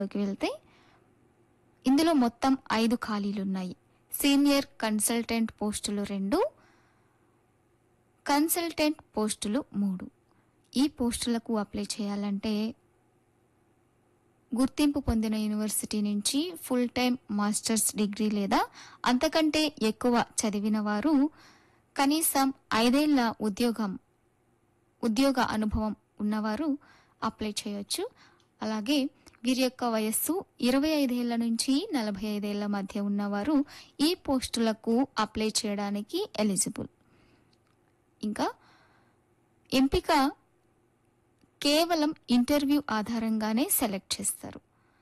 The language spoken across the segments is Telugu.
లోకి వెళ్తే ఇందులో మొత్తం ఐదు ఖాళీలు ఉన్నాయి సీనియర్ కన్సల్టెంట్ పోస్టులు రెండు కన్సల్టెంట్ పోస్టులు మూడు ఈ పోస్టులకు అప్లై చేయాలంటే గుర్తింపు పొందిన యూనివర్సిటీ నుంచి ఫుల్ టైం మాస్టర్స్ డిగ్రీ లేదా అంతకంటే ఎక్కువ చదివిన వారు కనీసం ఐదేళ్ల ఉద్యోగం ఉద్యోగ అనుభవం ఉన్నవారు అప్లై చేయొచ్చు అలాగే వీరి యొక్క వయస్సు ఇరవై ఐదేళ్ల నుంచి నలభై ఐదేళ్ల మధ్య ఉన్నవారు ఈ పోస్టులకు అప్లై చేయడానికి ఎలిజిబుల్ ఇంకా ఎంపిక కేవలం ఇంటర్వ్యూ ఆధారంగానే సెలెక్ట్ చేస్తారు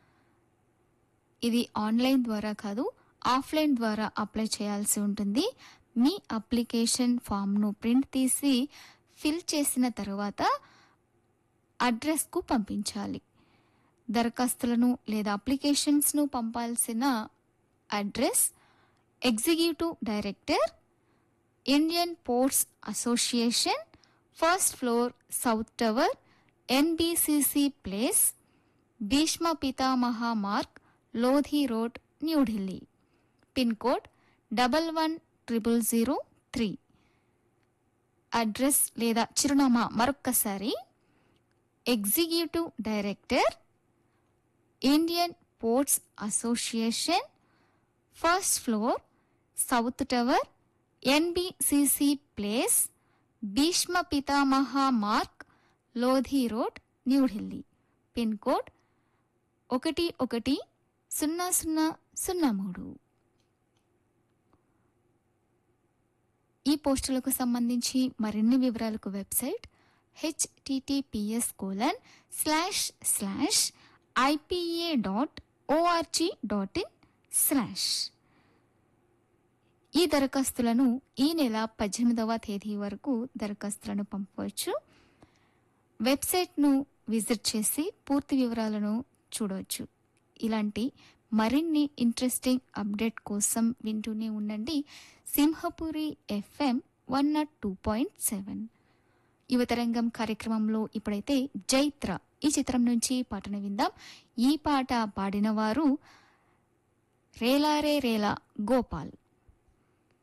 ఇది ఆన్లైన్ ద్వారా కాదు ఆఫ్లైన్ ద్వారా అప్లై చేయాల్సి ఉంటుంది మీ అప్లికేషన్ ఫామ్ను ప్రింట్ తీసి ఫిల్ చేసిన తర్వాత అడ్రస్కు పంపించాలి దరఖాస్తులను లేదా అప్లికేషన్స్ను పంపాల్సిన address executive director Indian ports association first floor south tower NBCC place Bhishma Pitamah Marg Lodhi road New Delhi pin code double one triple zero three address లేదా చిరునామా మరొక్కసారి executive director Indian ports association first floor south tower NBCC place Bhishma Pitamah Marg Lodhi road New Delhi pin code ఒకటి ఒకటి సున్నా సున్నా సున్నా మూడు ఈ పోస్టులకు సంబంధించి మరిన్ని వివరాలకు website HTTPS colon slash slash IPA dot ORG dot in slash ఈ దరఖాస్తులను ఈ నెల పద్దెనిమిదవ తేదీ వరకు దరఖాస్తులను పంపవచ్చు వెబ్సైట్ను విజిట్ చేసి పూర్తి వివరాలను చూడవచ్చు ఇలాంటి మరిన్ని ఇంట్రెస్టింగ్ అప్డేట్ కోసం వింటూనే ఉండండి Simhapuri FM one nought two point seven యువతరంగం కార్యక్రమంలో ఇప్పుడైతే జైత్ర ఈ చిత్రం నుంచి పాటను విందాం ఈ పాట పాడిన వారు రేలారే రేలా గోపాల్